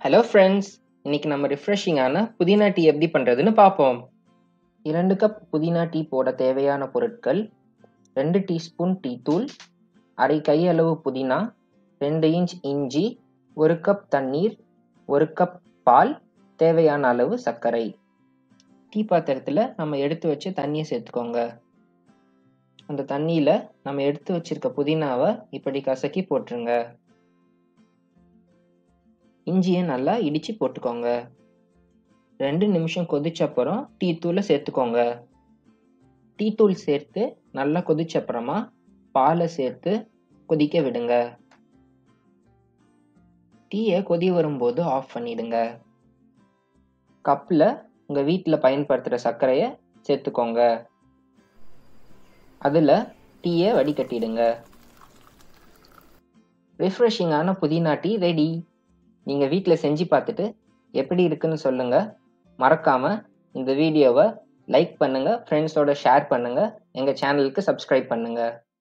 hello friends இன்னைக்கு நம்ம ரிஃப்ரெஷிங்கான புதினா டீ எப்படி பண்ணுறதுன்னு பார்ப்போம் இரண்டு கப் புதினா டீ போட தேவையான பொருட்கள் ரெண்டு டீஸ்பூன் டீ தூள் அரை கையளவு புதினா ரெண்டு இன்ச் இஞ்சி ஒரு கப் தண்ணீர் ஒரு கப் பால் தேவையான அளவு சர்க்கரை டீ பாத்திரத்தில் நம்ம எடுத்து வச்ச தண்ணியை சேர்த்துக்கோங்க அந்த தண்ணியில் நம்ம எடுத்து வச்சிருக்க புதினாவை இப்படி கசக்கி போட்டுருங்க இஞ்சியை நல்லா இடித்து போட்டுக்கோங்க ரெண்டு நிமிஷம் கொதிச்ச அப்புறம் டீ தூளை சேர்த்துக்கோங்க டீ தூள் சேர்த்து நல்லா கொதிச்ச அப்புறமா பாலை சேர்த்து கொதிக்க விடுங்க டீயை கொதி வரும்போது ஆஃப் பண்ணிடுங்க கப்பில் உங்கள் வீட்டில் பயன்படுத்துகிற சர்க்கரையை சேர்த்துக்கோங்க அதில் டீயை வடிகட்டிடுங்க ரிஃப்ரெஷிங்கான புதினா டீ ரெடி நீங்கள் வீட்டில் செஞ்சு பார்த்துட்டு எப்படி இருக்குன்னு சொல்லுங்கள் மறக்காமல் இந்த வீடியோவை லைக் பண்ணுங்கள் ஃப்ரெண்ட்ஸோட ஷேர் பண்ணுங்கள் எங்கள் சேனலுக்கு சப்ஸ்கிரைப் பண்ணுங்கள்